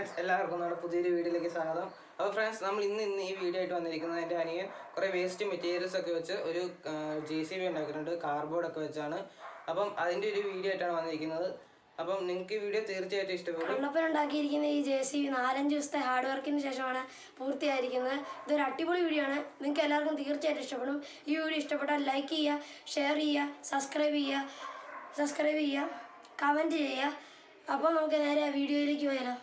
friends എല്ലാവർക്കും നമ്മുടെ പുതിയൊരു വീഡിയോയിലേക്ക് സ്വാഗതം അപ്പോൾ ഫ്രണ്ട്സ് നമ്മൾ ഇന്ന് ഇന്ന് ഈ വീഡിയോ ആയിട്ട് വന്നിരിക്കുന്നത് എൻ്റെ അനിയൻ കുറേ വേസ്റ്റ് മെറ്റീരിയൽസ് ഒക്കെ വെച്ച് ഒരു ജെ സി ബി ഉണ്ടാക്കിയിട്ടുണ്ട് കാർഡ്ബോർഡ് ഒക്കെ വെച്ചാണ് അപ്പം അതിൻ്റെ ഒരു വീഡിയോ ആയിട്ടാണ് വന്നിരിക്കുന്നത് അപ്പം നിങ്ങൾക്ക് ഈ വീഡിയോ തീർച്ചയായിട്ടും ഇഷ്ടപ്പെടും കണ്ണപ്പൻ ഉണ്ടാക്കിയിരിക്കുന്ന ഈ ജെ സി നാലഞ്ച് ദിവസത്തെ ഹാർഡ് വർക്കിന് ശേഷമാണ് പൂർത്തിയായിരിക്കുന്നത് ഇതൊരു അടിപൊളി വീഡിയോ ആണ് നിങ്ങൾക്ക് എല്ലാവർക്കും തീർച്ചയായിട്ടും ഇഷ്ടപ്പെടും ഈ വീഡിയോ ഇഷ്ടപ്പെട്ടാൽ ലൈക്ക് ചെയ്യുക ഷെയർ ചെയ്യുക സബ്സ്ക്രൈബ് ചെയ്യുക സബ്സ്ക്രൈബ് ചെയ്യുക കമൻറ്റ് ചെയ്യുക അപ്പോൾ നമുക്ക് നേരെ ആ വീഡിയോയിലേക്ക് പോയാലോ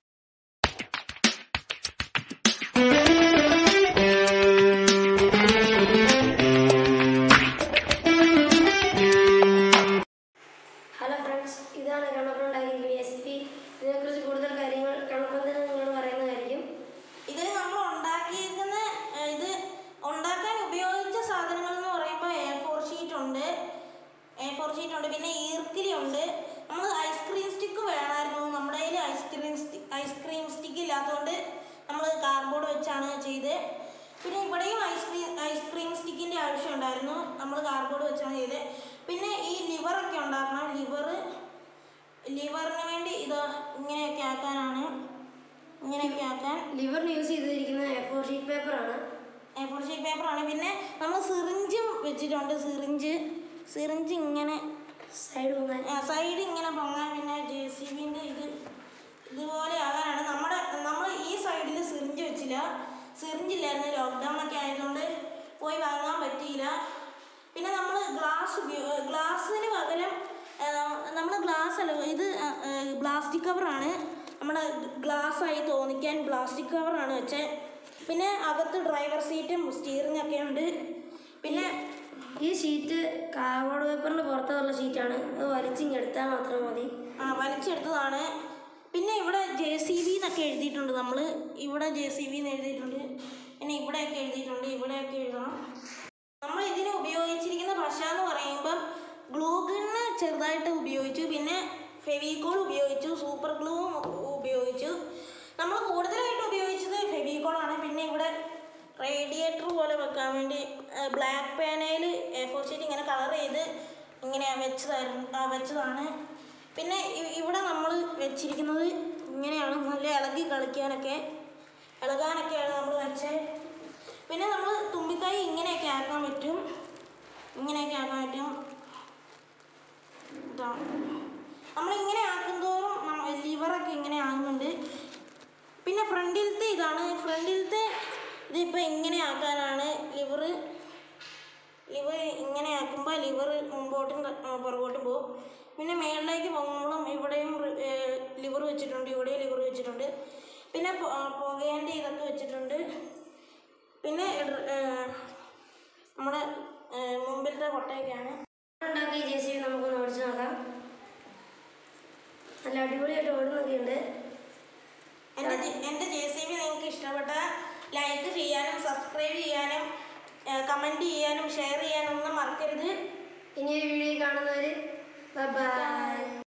ഹലോ ഫ്രണ്ട്സ് ഇതാണ് കണ്ണപ്പൻ ഉണ്ടാക്കിയിരിക്കുന്ന ജെ സി പി ഇതിനെക്കുറിച്ച് കൂടുതൽ കാര്യങ്ങൾ കണ്ണപ്പൻ തന്നെ നിങ്ങളോട് പറയുന്നതായിരിക്കും ഇത് നമ്മൾ ഉണ്ടാക്കിയിരിക്കുന്ന ഏഹ്, ഇത് ഉണ്ടാക്കാൻ ഉപയോഗിച്ച സാധനങ്ങൾ എന്ന് പറയുമ്പോൾ എ ഫോർ ഷീറ്റ് ഉണ്ട് എ ഫോർ ഷീറ്റ് ഉണ്ട് പിന്നെ ഈർക്കിലി ഉണ്ട് നമ്മൾ ഐസ്ക്രീം സ്റ്റിക്ക് വേണമായിരുന്നു നമ്മുടെ കയ്യിൽ ഐസ്ക്രീം സ്റ്റിക്ക് ഐസ്ക്രീം സ്റ്റിക്ക് ഇല്ലാത്തതുകൊണ്ട് നമ്മൾ കാർഡ്ബോർഡ് വെച്ചാണ് ചെയ്തത് പിന്നെ ഇവിടെയും ഐസ്ക്രീം ഐസ്ക്രീം സ്റ്റിക്കിൻ്റെ ആവശ്യം ഉണ്ടായിരുന്നു നമ്മൾ കാർഡ്ബോർഡ് വെച്ചാണ് ചെയ്തത് പിന്നെ ഈ ലിവറൊക്കെ ഉണ്ടാക്കണം ലിവർ ലിവറിന് വേണ്ടി ഇത് ഇങ്ങനെയൊക്കെ ആക്കാനാണ് ഇങ്ങനെയൊക്കെ ആക്കാൻ ലിവറിന് യൂസ് ചെയ്തിരിക്കുന്നത് എ ഫോർ ഷീറ്റ് പേപ്പറാണ് എ ഫോർ ഷീറ്റ് പേപ്പറാണ് പിന്നെ നമ്മൾ സിറിഞ്ചും വെച്ചിട്ടുണ്ട് സിറിഞ്ച് സിറിഞ്ച് ഇങ്ങനെ സൈഡ് പൊങ്ങാൻ സൈഡ് ഇങ്ങനെ പൊങ്ങാൻ പിന്നെ ജെ സി ബിൻ്റെ ഇത് ഇതുപോലെ ആകാനാണ് നമ്മുടെ നമ്മൾ ഈ സൈഡിൽ സിറിഞ്ച് വെച്ചില്ല സിറിഞ്ച് ഇല്ലായിരുന്നു ലോക്ക്ഡൗൺ ഒക്കെ ആയതുകൊണ്ട് പോയി വാങ്ങാൻ പറ്റിയില്ല പിന്നെ നമ്മൾ ഗ്ലാസ് ഗ്ലാസ്സിന് പകരം നമ്മൾ ഗ്ലാസ് അല്ല ഇത് പ്ലാസ്റ്റിക് കവറാണ് നമ്മുടെ ഗ്ലാസ് ആയി തോന്നിക്കാൻ പ്ലാസ്റ്റിക് കവറാണ് വെച്ചത് പിന്നെ അകത്ത് ഡ്രൈവർ സീറ്റും സ്റ്റിയറിംഗ് ഒക്കെ ഉണ്ട് പിന്നെ ഈ ഷീറ്റ് കാർബോർഡ് പേപ്പറിന് പുറത്തുള്ള ഷീറ്റാണ് അത് വലിച്ചിങ്ങെടുത്താൽ മാത്രം മതി ആ വലിച്ചെടുത്തതാണ് പിന്നെ ഇവിടെ ജെ സി ബി എന്നൊക്കെ എഴുതിയിട്ടുണ്ട് നമ്മൾ ഇവിടെ ജെ സി ബി എന്ന് എഴുതിയിട്ടുണ്ട് പിന്നെ ഇവിടെയൊക്കെ എഴുതിയിട്ടുണ്ട് ഇവിടെയൊക്കെ എഴുതണം നമ്മൾ ഇതിന് ഉപയോഗിച്ചിരിക്കുന്ന പശ എന്ന് പറയുമ്പം ഗ്ലൂ ഗണ്ണ് ചെറുതായിട്ട് ഉപയോഗിച്ചു പിന്നെ ഫെവിക്കോൾ ഉപയോഗിച്ചു സൂപ്പർ ഗ്ലൂവും ഉപയോഗിച്ചു നമ്മൾ കൂടുതലായിട്ട് ഉപയോഗിച്ചത് ഫെവിക്കോളാണ് പിന്നെ ഇവിടെ റേഡിയേറ്റർ പോലെ വെക്കാൻ വേണ്ടി ബ്ലാക്ക് പേനയിൽ എ ഫോർ ഷീറ്റ് ഇങ്ങനെ കളർ ചെയ്ത് ഇങ്ങനെ വെച്ചതായിരുന്നു ആ, വെച്ചതാണ് പിന്നെ ഇ- ഇവിടെ നമ്മൾ വെച്ചിരിക്കുന്നത് ഇങ്ങനെയാണ് നല്ല ഇളകി കളിക്കാനൊക്കെ ഇളകാനൊക്കെയാണ് നമ്മൾ വെച്ചത് പിന്നെ നമ്മൾ തുമ്പിക്കായി ഇങ്ങനെയൊക്കെ ആക്കാൻ പറ്റും ഇങ്ങനെയൊക്കെ ആക്കാൻ പറ്റും ഇതാണ് നമ്മളിങ്ങനെ ആക്കുന്തോറും ലിവറൊക്കെ ഇങ്ങനെ ആകുന്നുണ്ട് പിന്നെ ഫ്രണ്ടിലത്തെ ഇതാണ് ഫ്രണ്ടിലത്തെ ഇതിപ്പോൾ ഇങ്ങനെ ആക്കാനാണ് ലിവർ ലിവർ ഇങ്ങനെ ആക്കുമ്പോൾ ലിവർ മുമ്പോട്ടും ത- ആ, പുറകോട്ടും പോകും പിന്നെ മേളിലേക്ക് പോകുമ്പോഴും ഇവിടെയും ലിവർ വെച്ചിട്ടുണ്ട് ഇവിടെയും ലിവർ വെച്ചിട്ടുണ്ട് പിന്നെ പൊ- ആ, പുകേൻ്റെ ഇതൊക്കെ വെച്ചിട്ടുണ്ട് പിന്നെ ഡ്ര- ഏ, നമ്മുടെ ഏ, മുമ്പിലത്തെ കൊട്ടയൊക്കെയാണ് ഉണ്ടാക്കിയ ജെ സി ബി നമുക്കൊന്ന് ഓടിച്ചു നോക്കാം നല്ല അടിപൊളിയായിട്ട് ഓടുന്നൊക്കെ ഉണ്ട് എൻ്റെ ജെ- എൻ്റെ ജെ സി ബി നിങ്ങൾക്ക് ഇഷ്ടപ്പെട്ട ലൈക്ക് ചെയ്യാനും സബ്സ്ക്രൈബ് ചെയ്യാനും കമൻറ്റ് ചെയ്യാനും ഷെയർ ചെയ്യാനും ഒന്നും മറക്കരുത് ഇനി ഈ വീഡിയോ കാണുന്നവർ ബൈ